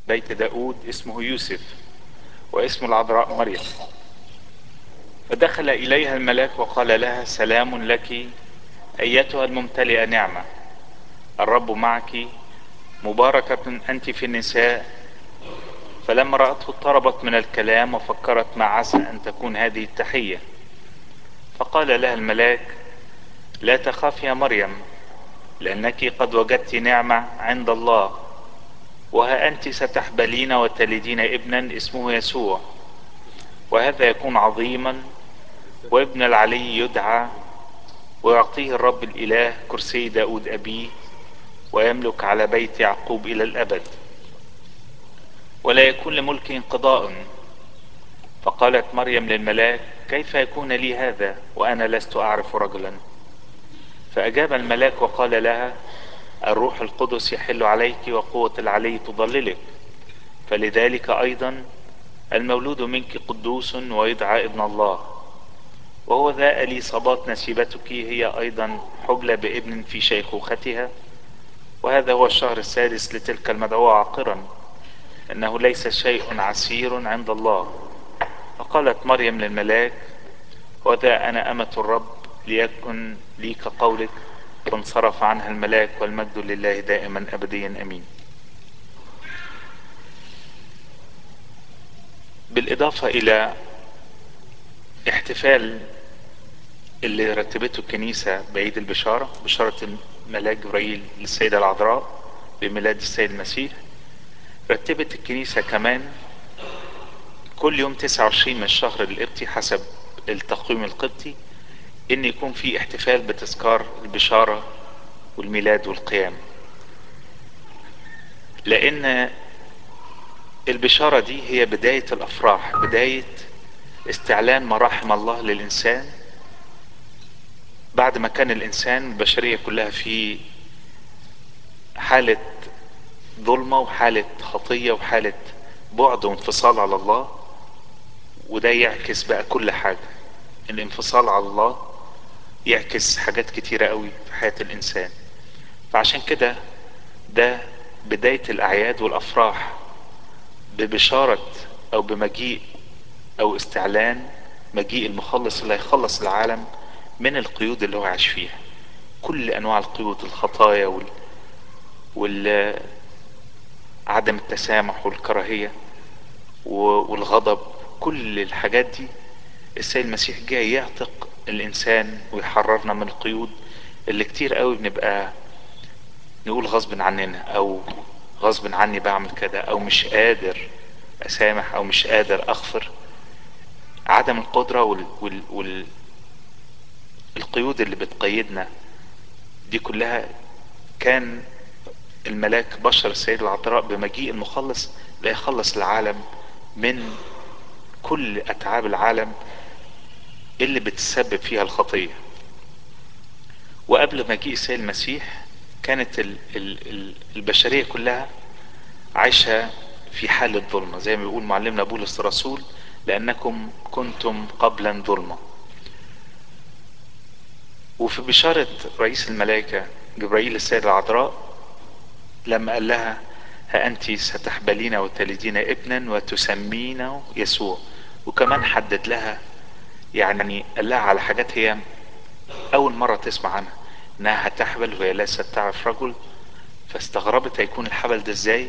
بيت داود اسمه يوسف واسم العذراء مريم فدخل إليها الملاك وقال لها سلام لك أيتها الممتلئة نعمة الرب معك مباركة أنت في النساء فلما رأته اضطربت من الكلام وفكرت ما عسى أن تكون هذه التحية فقال لها الملاك لا تخاف يا مريم لأنك قد وجدت نعمة عند الله وها أنت ستحبلين وتلدين ابنا اسمه يسوع وهذا يكون عظيما وابن العلي يدعى ويعطيه الرب الإله كرسي داود أبيه ويملك على بيت يعقوب إلى الأبد ولا يكون لملك انقضاء فقالت مريم للملاك كيف يكون لي هذا وأنا لست أعرف رجلا فأجاب الملاك وقال لها الروح القدس يحل عليك وقوة العلي تضللك فلذلك أيضا المولود منك قدوس ويدعى ابن الله وهو ذا إليصابات نسيبتك هي أيضا حبلى بابن في شيخوختها وهذا هو الشهر السادس لتلك المدعوة عاقرا إنه ليس شيء عسير عند الله فقالت مريم للملاك وذا أنا أمة الرب ليكن لي كقولك فانصرف عنها الملاك والمجد لله دائما أبديا أمين بالإضافة إلى احتفال اللي رتبته الكنيسة بعيد البشارة بشارة الملاك جبرائيل للسيدة العذراء بميلاد السيد المسيح رتبت الكنيسة كمان كل يوم 29 من الشهر القبطي حسب التقويم القبطي ان يكون في احتفال بتذكار البشارة والميلاد والقيام لان البشارة دي هي بداية الافراح بداية استعلان مراحم الله للانسان بعد ما كان الانسان البشرية كلها في حالة ظلمة وحالة خطية وحالة بعد وانفصال على الله وده يعكس بقى كل حاجة الانفصال على الله يعكس حاجات كتيرة قوي في حياة الانسان فعشان كده ده بداية الاعياد والافراح ببشارة او بمجيء او استعلان مجيء المخلص اللي هيخلص العالم من القيود اللي هو عايش فيها كل انواع القيود الخطايا وال, وال... عدم التسامح والكراهية والغضب كل الحاجات دي السيد المسيح جاي يعتق الانسان ويحررنا من القيود اللي كتير قوي بنبقى نقول غصب عننا او غصب عني بعمل كده او مش قادر اسامح او مش قادر اغفر عدم القدرة وال, وال, وال القيود اللي بتقيدنا دي كلها كان الملاك بشر السيد العذراء بمجيء المخلص لا يخلص العالم من كل اتعاب العالم اللي بتسبب فيها الخطية وقبل مجيء السيد المسيح كانت ال ال ال البشرية كلها عايشة في حالة ظلمة زي ما بيقول معلمنا بولس الرسول لأنكم كنتم قبلا ظلمة وفي بشارة رئيس الملائكة جبرائيل السيدة العذراء لما قال لها ها أنت ستحبلين وتلدين ابنا وتسمينه يسوع وكمان حدد لها يعني قال لها على حاجات هي أول مرة تسمع عنها إنها هتحبل وهي لسه تعرف رجل فاستغربت هيكون الحبل ده إزاي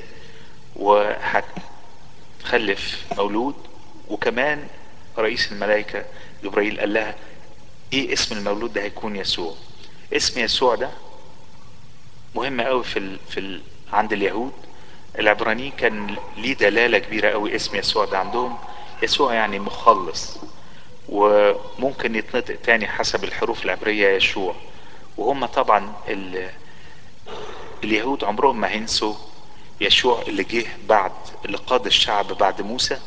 وهتخلف مولود وكمان رئيس الملائكة جبرائيل قال لها ايه اسم المولود ده هيكون يسوع اسم يسوع ده مهم قوي في ال... في ال... عند اليهود العبرانيين كان ليه دلالة كبيرة قوي اسم يسوع ده عندهم يسوع يعني مخلص وممكن يتنطق تاني حسب الحروف العبرية يشوع وهم طبعا ال... اليهود عمرهم ما هينسوا يشوع اللي جه بعد اللي قاد الشعب بعد موسى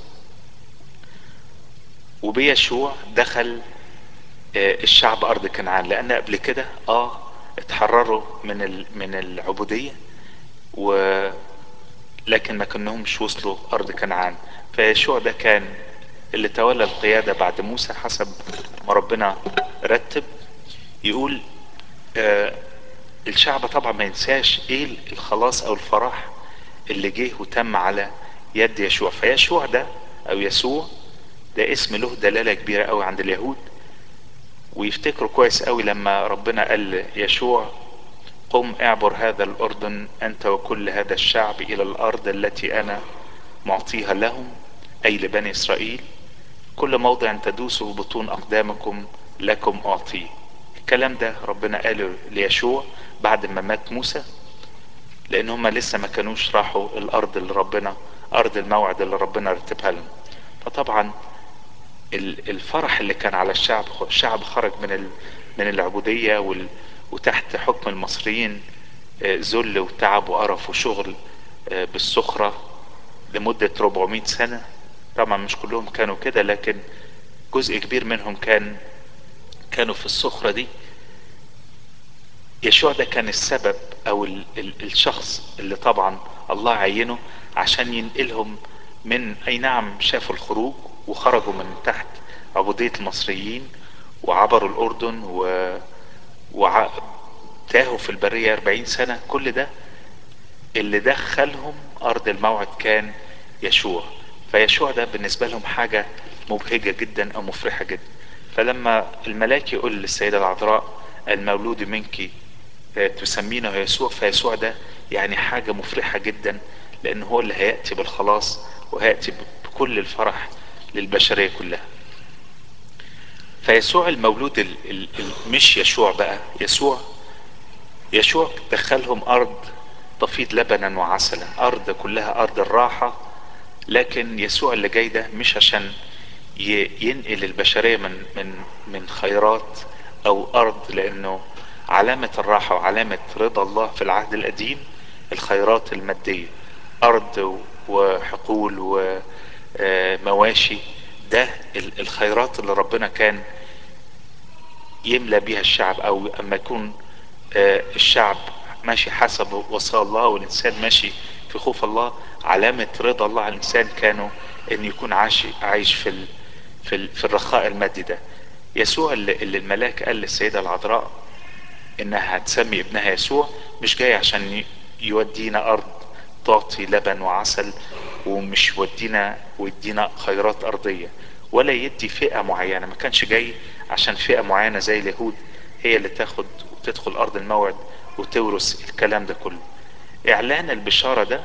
وبيشوع دخل الشعب ارض كنعان لان قبل كده اه اتحرروا من من العبودية و لكن ما كانهمش وصلوا ارض كنعان فيشوع ده كان اللي تولى القيادة بعد موسى حسب ما ربنا رتب يقول آه الشعب طبعا ما ينساش ايه الخلاص او الفرح اللي جه وتم على يد يشوع فيشوع ده او يسوع ده اسم له دلالة كبيرة قوي عند اليهود ويفتكروا كويس قوي لما ربنا قال يشوع قم اعبر هذا الاردن انت وكل هذا الشعب الى الارض التي انا معطيها لهم اي لبني اسرائيل كل موضع تدوسه بطون اقدامكم لكم اعطيه الكلام ده ربنا قاله ليشوع بعد ما مات موسى لان هم لسه ما كانوش راحوا الارض اللي ربنا ارض الموعد اللي ربنا رتبها لهم فطبعا الفرح اللي كان على الشعب الشعب خرج من من العبودية وال وتحت حكم المصريين ذل وتعب وقرف وشغل بالسخرة لمدة 400 سنة طبعا مش كلهم كانوا كده لكن جزء كبير منهم كان كانوا في السخرة دي يشوع ده كان السبب او ال ال الشخص اللي طبعا الله عينه عشان ينقلهم من اي نعم شافوا الخروج وخرجوا من تحت عبودية المصريين وعبروا الاردن و وتاهوا في البرية 40 سنة كل ده اللي دخلهم ارض الموعد كان يشوع فيشوع ده بالنسبة لهم حاجة مبهجة جدا او مفرحة جدا فلما الملاك يقول للسيدة العذراء المولود منك تسمينه يسوع فيسوع ده يعني حاجة مفرحة جدا لان هو اللي هيأتي بالخلاص وهيأتي بكل الفرح للبشرية كلها فيسوع المولود ال ال ال مش يشوع بقى يسوع يشوع دخلهم ارض تفيض لبنا وعسلا ارض كلها ارض الراحة لكن يسوع اللي جاي ده مش عشان ينقل البشرية من من من خيرات او ارض لانه علامة الراحة وعلامة رضا الله في العهد القديم الخيرات المادية ارض وحقول ومواشي ده الخيرات اللي ربنا كان يملى بيها الشعب او اما يكون الشعب ماشي حسب وصايا الله والانسان ماشي في خوف الله علامة رضا الله على الانسان كانوا ان يكون عايش عايش في ال في, ال في الرخاء المادي ده يسوع اللي, اللي الملاك قال للسيدة العذراء انها هتسمي ابنها يسوع مش جاي عشان يودينا ارض تعطي لبن وعسل ومش ودينا ويدينا خيرات ارضية ولا يدي فئة معينة ما كانش جاي عشان فئة معينة زي اليهود هي اللي تاخد وتدخل ارض الموعد وتورث الكلام ده كله اعلان البشارة ده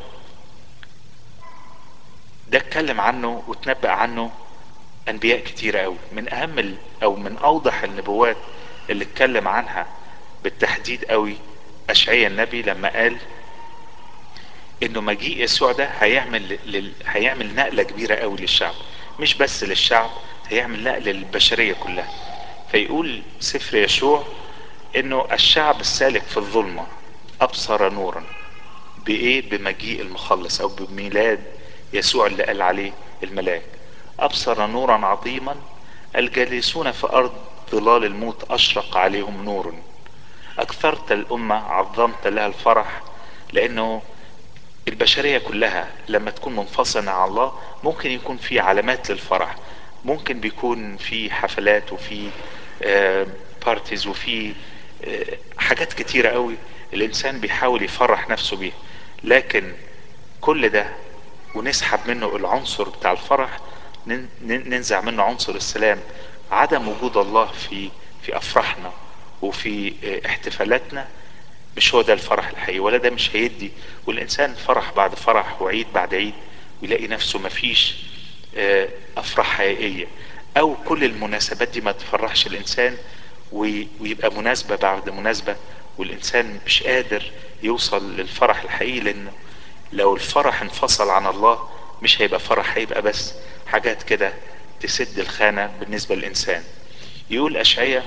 ده اتكلم عنه وتنبأ عنه انبياء كتير قوي من اهم ال او من اوضح النبوات اللي اتكلم عنها بالتحديد قوي اشعيا النبي لما قال انه مجيء يسوع ده هيعمل لل... هيعمل نقلة كبيرة قوي للشعب مش بس للشعب هيعمل نقلة للبشرية كلها فيقول سفر يشوع انه الشعب السالك في الظلمة ابصر نورا بايه بمجيء المخلص او بميلاد يسوع اللي قال عليه الملاك ابصر نورا عظيما الجالسون في ارض ظلال الموت اشرق عليهم نور اكثرت الامة عظمت لها الفرح لانه البشرية كلها لما تكون منفصلة عن الله ممكن يكون في علامات للفرح ممكن بيكون في حفلات وفي بارتيز وفي حاجات كتيرة قوي الانسان بيحاول يفرح نفسه بيها لكن كل ده ونسحب منه العنصر بتاع الفرح ننزع منه عنصر السلام عدم وجود الله في في افراحنا وفي احتفالاتنا مش هو ده الفرح الحقيقي ولا ده مش هيدي والانسان فرح بعد فرح وعيد بعد عيد ويلاقي نفسه مفيش افراح حقيقية او كل المناسبات دي ما تفرحش الانسان ويبقى مناسبة بعد مناسبة والانسان مش قادر يوصل للفرح الحقيقي لانه لو الفرح انفصل عن الله مش هيبقى فرح هيبقى بس حاجات كده تسد الخانة بالنسبة للإنسان يقول أشعية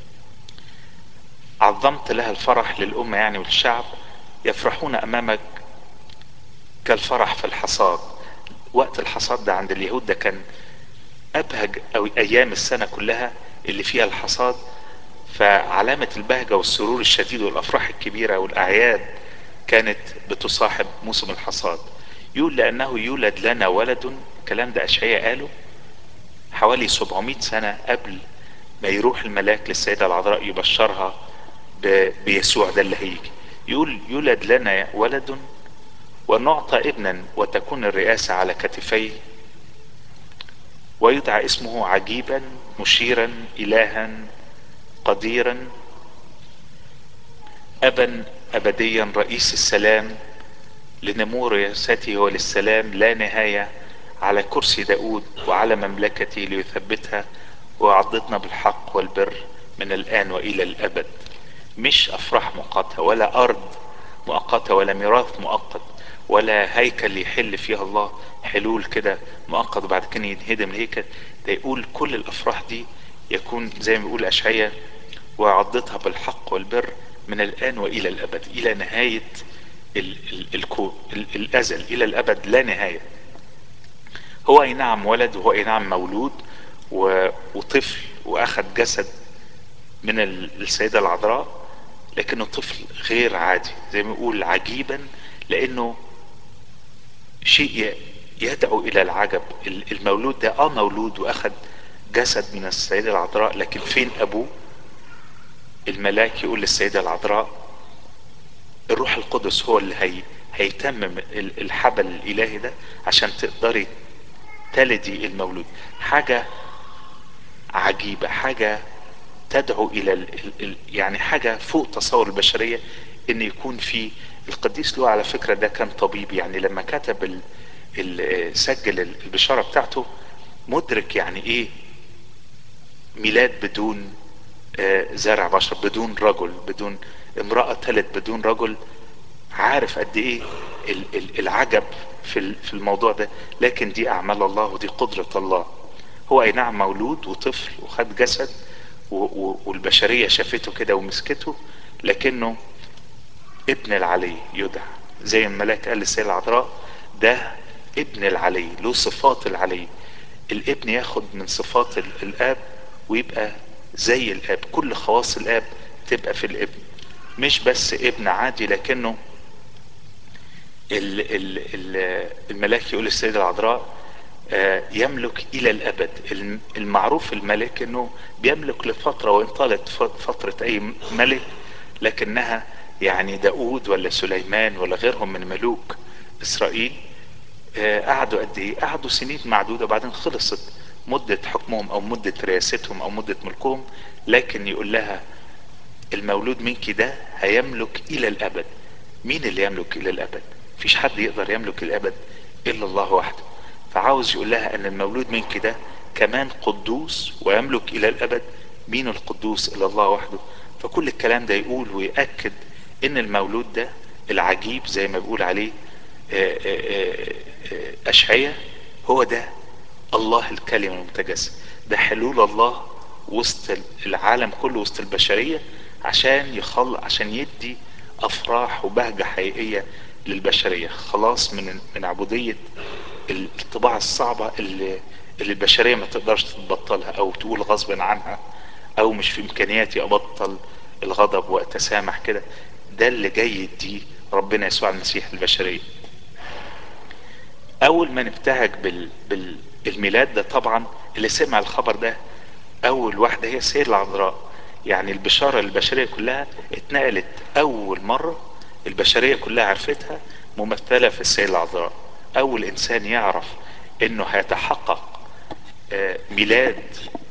عظمت لها الفرح للأمة يعني والشعب يفرحون أمامك كالفرح في الحصاد وقت الحصاد ده عند اليهود ده كان أبهج أو أيام السنة كلها اللي فيها الحصاد فعلامة البهجة والسرور الشديد والأفراح الكبيرة والأعياد كانت بتصاحب موسم الحصاد يقول لأنه يولد لنا ولد الكلام ده أشعية قاله حوالي 700 سنة قبل ما يروح الملاك للسيدة العذراء يبشرها بيسوع ده اللي هيجي يقول يولد لنا ولد وأن نعطى ابنا وتكون الرئاسة على كتفيه ويدعى اسمه عجيبا مشيرا إلها قديرا أبا أبديا رئيس السلام لنمو رئاسته وللسلام لا نهاية على كرسي داود وعلى مملكته ليثبتها ويعضدنا بالحق والبر من الآن وإلى الأبد مش أفراح مؤقتة ولا أرض مؤقتة ولا ميراث مؤقت ولا هيكل يحل فيها الله حلول كده مؤقت وبعد كده ينهدم الهيكل ده يقول كل الأفراح دي يكون زي ما بيقول أشعية وعضدها بالحق والبر من الآن وإلى الأبد إلى نهاية ال ال الكون ال الأزل إلى الأبد لا نهاية هو أي نعم ولد وهو أي نعم مولود و... وطفل وأخذ جسد من السيدة العذراء لكنه طفل غير عادي زي ما يقول عجيبا لأنه شيء يدعو إلى العجب المولود ده آه مولود وأخذ جسد من السيدة العذراء لكن فين أبوه الملاك يقول للسيدة العذراء الروح القدس هو اللي هي هيتمم الحبل الالهي ده عشان تقدري تلدي المولود حاجة عجيبة حاجة تدعو الى ال ال يعني حاجة فوق تصور البشرية ان يكون في القديس له على فكرة ده كان طبيب يعني لما كتب ال ال سجل البشارة بتاعته مدرك يعني ايه ميلاد بدون زرع بشر بدون رجل بدون امرأة تلد بدون رجل عارف قد ايه العجب في في الموضوع ده لكن دي اعمال الله ودي قدرة الله هو اي نعم مولود وطفل وخد جسد والبشرية شافته كده ومسكته لكنه ابن العلي يدعى زي الملاك قال للسيدة العذراء ده ابن العلي له صفات العلي الابن ياخد من صفات الاب ويبقى زي الاب كل خواص الاب تبقى في الابن مش بس ابن عادي لكنه ال ال ال الملاك يقول للسيدة العذراء يملك الى الابد المعروف الملك انه بيملك لفترة وان طالت فترة اي ملك لكنها يعني داود ولا سليمان ولا غيرهم من ملوك اسرائيل قعدوا قد ايه قعدوا سنين معدودة وبعدين خلصت مدة حكمهم او مدة رئاستهم او مدة ملكهم لكن يقول لها المولود منك ده هيملك الى الابد مين اللي يملك الى الابد مفيش حد يقدر يملك الابد الا الله وحده فعاوز يقول لها ان المولود منك ده كمان قدوس ويملك الى الابد مين القدوس الا الله وحده فكل الكلام ده يقول ويأكد ان المولود ده العجيب زي ما بيقول عليه اشعية هو ده الله الكلمة المتجسد ده حلول الله وسط العالم كله وسط البشرية عشان يخل عشان يدي افراح وبهجة حقيقية للبشرية خلاص من من عبودية الطباع الصعبة اللي اللي البشرية ما تقدرش تبطلها او تقول غصب عنها او مش في امكانياتي ابطل الغضب واتسامح كده ده اللي جاي يديه ربنا يسوع المسيح البشرية اول ما نبتهج بال... بالميلاد ده طبعا اللي سمع الخبر ده اول واحدة هي السيدة العذراء يعني البشارة البشرية كلها اتنقلت اول مرة البشرية كلها عرفتها ممثلة في السيدة العذراء اول انسان يعرف انه هيتحقق ميلاد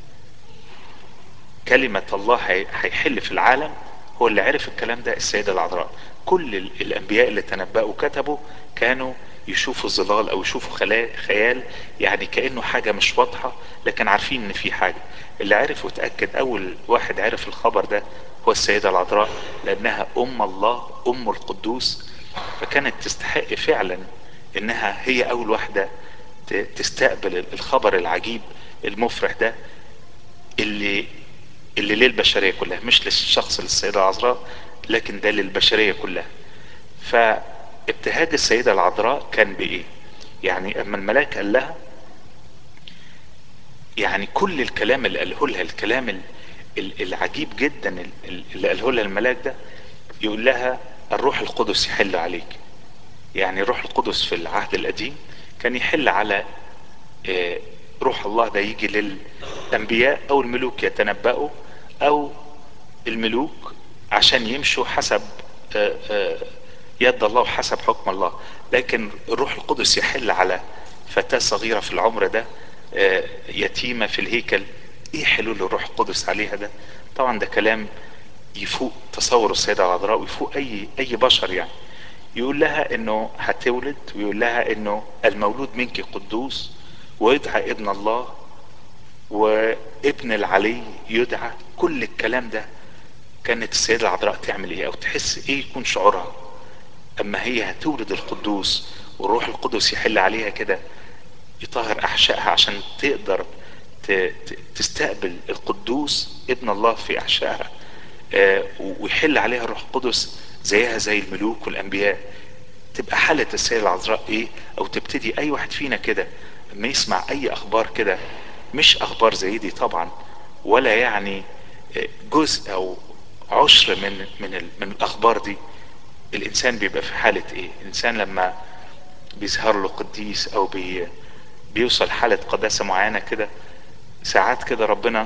كلمة الله هيحل في العالم هو اللي عرف الكلام ده السيدة العذراء كل الانبياء اللي تنبأوا كتبوا كانوا يشوفوا ظلال او يشوفوا خيال يعني كأنه حاجة مش واضحة لكن عارفين ان في حاجة اللي عرف وتأكد اول واحد عرف الخبر ده هو السيدة العذراء لانها ام الله ام القدوس فكانت تستحق فعلا انها هي اول واحدة تستقبل الخبر العجيب المفرح ده اللي اللي للبشرية كلها مش للشخص للسيدة العذراء لكن ده للبشرية كلها فابتهاج السيدة العذراء كان بايه يعني اما الملاك قال لها يعني كل الكلام اللي قاله لها الكلام العجيب جدا اللي قاله لها الملاك ده يقول لها الروح القدس يحل عليك يعني الروح القدس في العهد القديم كان يحل على روح الله ده يجي للانبياء او الملوك يتنبأوا او الملوك عشان يمشوا حسب يد الله وحسب حكم الله لكن الروح القدس يحل على فتاة صغيرة في العمر ده آه، يتيمة في الهيكل ايه حلول الروح القدس عليها ده طبعا ده كلام يفوق تصور السيدة العذراء ويفوق اي اي بشر يعني يقول لها انه هتولد ويقول لها انه المولود منك قدوس ويدعى ابن الله وابن العلي يدعى كل الكلام ده كانت السيدة العذراء تعمل ايه او تحس ايه يكون شعورها اما هي هتولد القدوس والروح القدس يحل عليها كده يطهر احشائها عشان تقدر ت- ت- تستقبل القدوس ابن الله في احشائها آه، ويحل عليها الروح القدس زيها زي الملوك والانبياء تبقى حالة السيدة العذراء ايه او تبتدي اي واحد فينا كده لما يسمع اي اخبار كده مش اخبار زي دي طبعا ولا يعني آه، جزء او عشر من من ال- من الاخبار دي الانسان بيبقى في حالة ايه الانسان لما بيظهر له قديس او بي بيوصل حالة قداسة معينة كده ساعات كده ربنا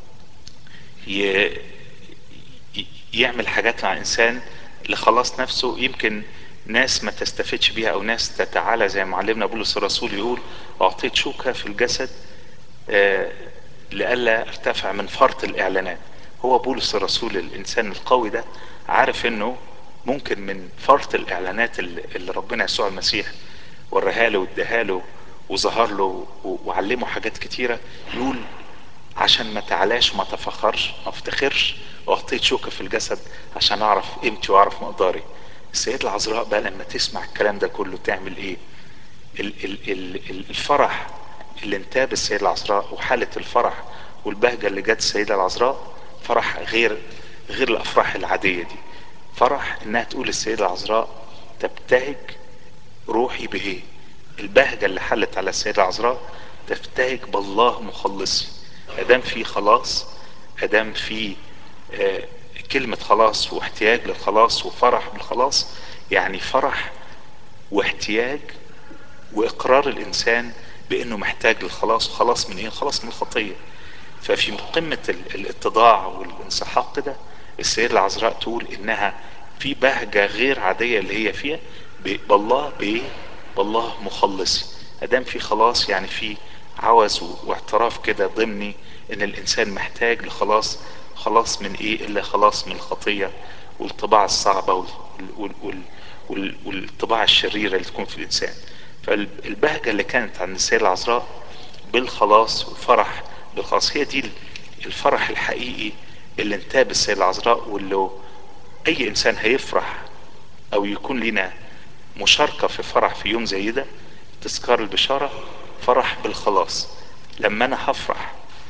ي... ي- يعمل حاجات مع انسان لخلاص نفسه يمكن ناس ما تستفدش بيها او ناس تتعالى زي معلمنا بولس الرسول يقول اعطيت شوكة في الجسد آه، لئلا ارتفع من فرط الاعلانات هو بولس الرسول الانسان القوي ده عارف انه ممكن من فرط الاعلانات اللي اللي ربنا يسوع المسيح وراها له واداها له وظهر له و- وعلمه حاجات كتيرة يقول عشان ما تعلاش وما تفخرش ما افتخرش واعطيت شوكة في الجسد عشان اعرف قيمتي واعرف مقداري السيدة العذراء بقى لما تسمع الكلام ده كله تعمل ايه ال- ال- ال- ال- الفرح اللي انتاب السيدة العذراء وحالة الفرح والبهجة اللي جت السيدة العذراء فرح غير غير الافراح العادية دي فرح انها تقول السيدة العذراء تبتهج روحي بايه البهجة اللي حلت على السيدة العذراء تبتهج بالله مخلصي ادام في خلاص ادام في آه، كلمة خلاص واحتياج للخلاص وفرح بالخلاص يعني فرح واحتياج واقرار الانسان بانه محتاج للخلاص خلاص من ايه خلاص من الخطيه ففي قمه ال- الاتضاع والانسحاق كده السيده العذراء تقول انها في بهجه غير عاديه اللي هي فيها ب- بالله بايه بالله مخلصي ادام في خلاص يعني في عوز و- واعتراف كده ضمني ان الانسان محتاج لخلاص خلاص من ايه الا خلاص من الخطيه والطباع الصعبه وال وال وال وال والطباع الشريره اللي تكون في الانسان فالبهجه اللي كانت عند السيده العذراء بالخلاص والفرح بالخلاص هي دي الفرح الحقيقي اللي انتاب السيده العذراء واللي اي انسان هيفرح او يكون لنا مشاركة في فرح في يوم زي ده تذكار البشارة فرح بالخلاص لما انا هفرح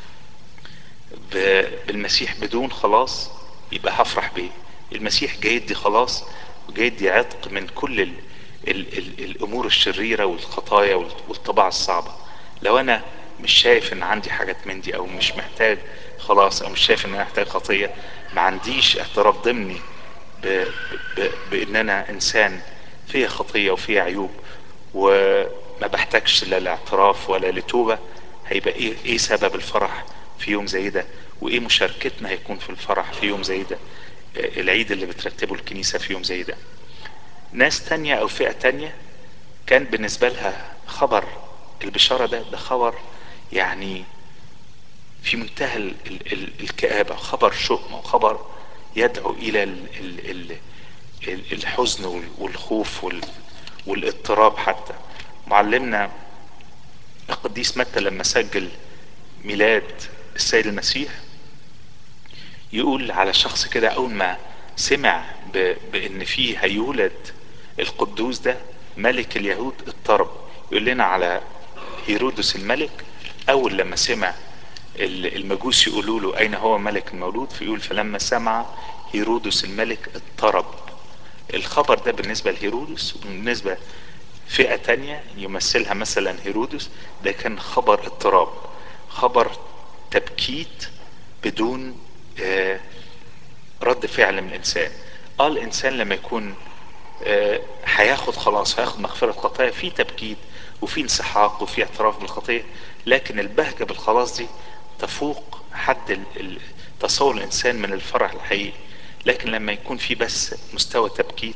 ب- بالمسيح بدون خلاص يبقى هفرح بيه المسيح جاي يدي خلاص وجاي يدي عتق من كل ال ال ال الامور الشريرة والخطايا وال- والطباع الصعبة لو انا مش شايف ان عندي حاجات من دي او مش محتاج خلاص او مش شايف ان انا محتاج خطية ما عنديش اعتراف ضمني ب... ب... بان انا انسان فيها خطية وفيها عيوب وما بحتاجش لا لاعتراف ولا لتوبة هيبقى ايه ايه سبب الفرح في يوم زي ده وايه مشاركتنا هيكون في الفرح في يوم زي ده آه، العيد اللي بترتبه الكنيسة في يوم زي ده ناس تانية او فئة تانية كان بالنسبة لها خبر البشارة ده ده خبر يعني في منتهى ال ال ال الكآبة خبر شؤم وخبر يدعو إلى ال ال ال ال الحزن وال- والخوف وال والاضطراب حتى معلمنا القديس متى لما سجل ميلاد السيد المسيح يقول على شخص كده أول ما سمع ب- بأن فيه هيولد القدوس ده ملك اليهود اضطرب يقول لنا على هيرودس الملك أول لما سمع ال- المجوس يقولوا له أين هو ملك المولود فيقول فلما سمع هيرودس الملك اضطرب الخبر ده بالنسبة لهيرودس وبالنسبة فئة تانية يمثلها مثلا هيرودس ده كان خبر اضطراب خبر تبكيت بدون آه، رد فعل من الانسان اه الانسان لما يكون آه، هياخد خلاص هياخد مغفرة خطايا في تبكيت وفي انسحاق وفي اعتراف بالخطية لكن البهجة بالخلاص دي تفوق حد ال- ال- تصور الانسان من الفرح الحقيقي لكن لما يكون في بس مستوى تبكيت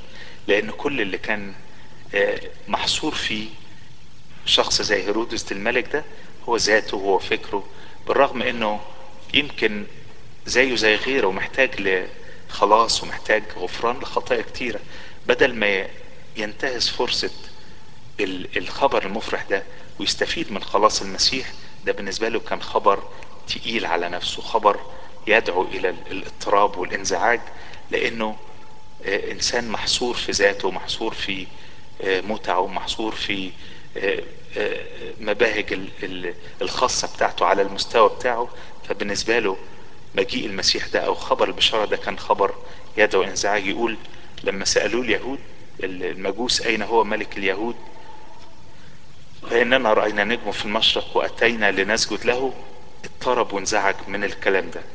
لان كل اللي كان آه، محصور فيه شخص زي هيرودس الملك ده هو ذاته هو فكره بالرغم انه يمكن زيه زي غيره محتاج لخلاص ومحتاج غفران لخطايا كتيرة بدل ما ينتهز فرصة ال- الخبر المفرح ده ويستفيد من خلاص المسيح ده بالنسبة له كان خبر تقيل على نفسه خبر يدعو إلى ال- الاضطراب والانزعاج لأنه آه، إنسان محصور في ذاته محصور في آه، متعه محصور في آه، آه، مباهج ال- ال- الخاصة بتاعته على المستوى بتاعه فبالنسبة له مجيء المسيح ده أو خبر البشارة ده كان خبر يدعو انزعاج يقول لما سألوه اليهود المجوس أين هو ملك اليهود فإننا رأينا نجم في المشرق وأتينا لنسجد له اضطرب وانزعج من الكلام ده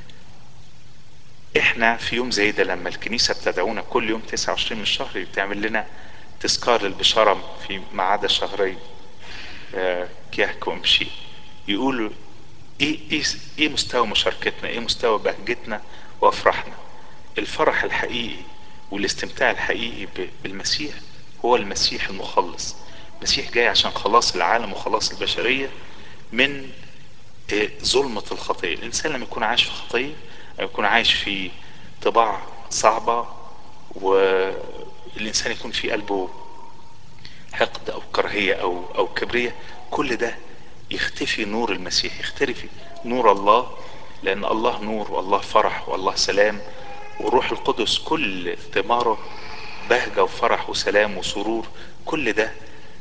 احنا في يوم زي ده لما الكنيسة بتدعونا كل يوم 29 من الشهر بتعمل لنا تذكار للبشارة في ما عدا شهرين آه، كيهك ومشي يقولوا ايه ايه ايه مستوى مشاركتنا ايه مستوى بهجتنا وافراحنا الفرح الحقيقي والاستمتاع الحقيقي ب- بالمسيح هو المسيح المخلص المسيح جاي عشان خلاص العالم وخلاص البشرية من آه، ظلمة الخطية الإنسان لما يكون عايش في خطية أو يكون عايش في طباع صعبة والإنسان يكون في قلبه حقد أو كراهية أو أو كبرية كل ده يختفي نور المسيح يختفي نور الله لأن الله نور والله فرح والله سلام والروح القدس كل ثماره بهجة وفرح وسلام وسرور كل ده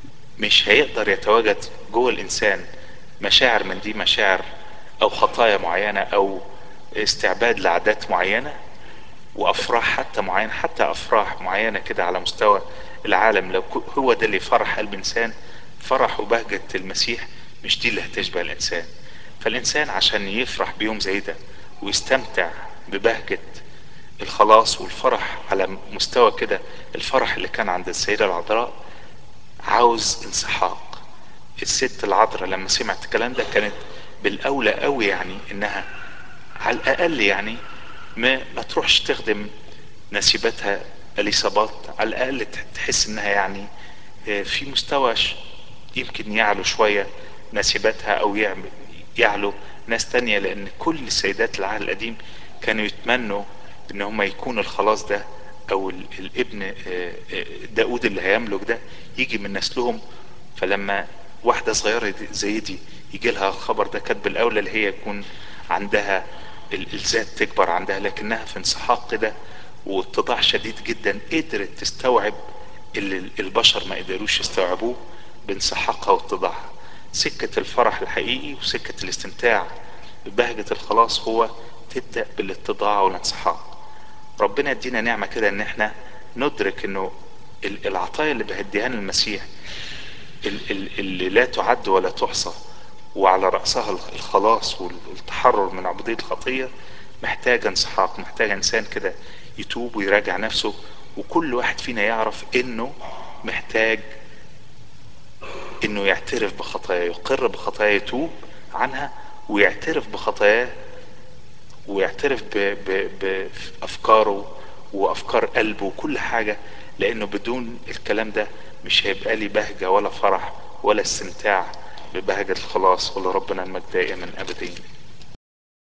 مش هيقدر يتواجد جوه الانسان مشاعر من دي مشاعر او خطايا معينة او استعباد لعادات معينة وافراح حتى معينة حتى افراح معينة كده على مستوى العالم لو كو- هو ده اللي فرح قلب انسان فرح وبهجة المسيح مش دي اللي هتشبه الانسان فالانسان عشان يفرح بيوم زي ده ويستمتع ببهجة الخلاص والفرح على مستوى كده الفرح اللي كان عند السيدة العذراء عاوز انسحاق الست العذراء لما سمعت الكلام ده كانت بالاولى قوي يعني انها على الاقل يعني ما ما تروحش تخدم نسيبتها اليصابات على الاقل تحس انها يعني آه، في مستوى ش- يمكن يعلو شوية نسيبتها او يعمل يعلو ناس تانية لان كل سيدات العهد القديم كانوا يتمنوا ان هم يكون الخلاص ده او ال- الابن آه، آه، داود اللي هيملك ده يجي من نسلهم فلما واحدة صغيرة دي- زي دي يجي لها الخبر ده كانت بالاولى اللي هي يكون عندها ال- الذات تكبر عندها لكنها في انسحاق كده واتضاع شديد جدا قدرت تستوعب اللي البشر ما قدروش يستوعبوه بانسحاقها واتضاعها سكة الفرح الحقيقي وسكة الاستمتاع ببهجة الخلاص هو تبدأ بالاتضاع والانسحاق ربنا يدينا نعمة كده ان احنا ندرك انه ال- العطايا اللي بيديها لنا المسيح ال- ال- اللي لا تعد ولا تحصى وعلى رأسها الخلاص والتحرر من عبودية الخطية محتاجة انسحاق محتاجة انسان كده يتوب ويراجع نفسه وكل واحد فينا يعرف انه محتاج انه يعترف بخطاياه يقر بخطاياه يتوب عنها ويعترف بخطاياه ويعترف ب- ب- بافكاره وافكار قلبه وكل حاجه لانه بدون الكلام ده مش هيبقى لي بهجه ولا فرح ولا استمتاع ببهجه الخلاص ولربنا المجد دائما ابدين